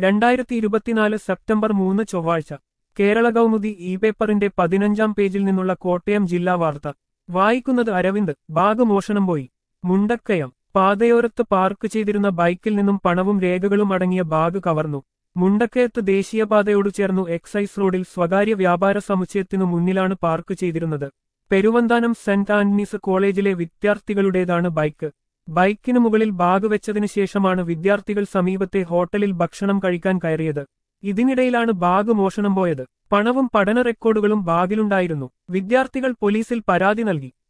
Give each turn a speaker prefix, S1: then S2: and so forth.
S1: രണ്ടായിരത്തി ഇരുപത്തിനാല് സെപ്റ്റംബർ മൂന്ന് ചൊവ്വാഴ്ച കേരള കൗമുദി ഇ പേപ്പറിന്റെ പതിനഞ്ചാം പേജിൽ നിന്നുള്ള കോട്ടയം ജില്ലാ വാർത്ത വായിക്കുന്നത് അരവിന്ദ് ബാഗ് മോഷണം പോയി മുണ്ടക്കയം പാതയോരത്ത് പാർക്ക് ചെയ്തിരുന്ന ബൈക്കിൽ നിന്നും പണവും രേഖകളും അടങ്ങിയ ബാഗ് കവർന്നു മുണ്ടക്കയത്ത് ദേശീയപാതയോട് ചേർന്നു എക്സൈസ് റോഡിൽ സ്വകാര്യ വ്യാപാര സമുച്ചയത്തിനു മുന്നിലാണ് പാർക്ക് ചെയ്തിരുന്നത് പെരുവന്താനം സെന്റ് ആന്റണീസ് കോളേജിലെ വിദ്യാർത്ഥികളുടേതാണ് ബൈക്ക് ബൈക്കിനു മുകളിൽ ബാഗ് വെച്ചതിനു ശേഷമാണ് വിദ്യാർത്ഥികൾ സമീപത്തെ ഹോട്ടലിൽ ഭക്ഷണം കഴിക്കാൻ കയറിയത് ഇതിനിടയിലാണ് ബാഗ് മോഷണം പോയത് പണവും പഠന റെക്കോർഡുകളും ബാഗിലുണ്ടായിരുന്നു വിദ്യാർത്ഥികൾ പോലീസിൽ പരാതി നൽകി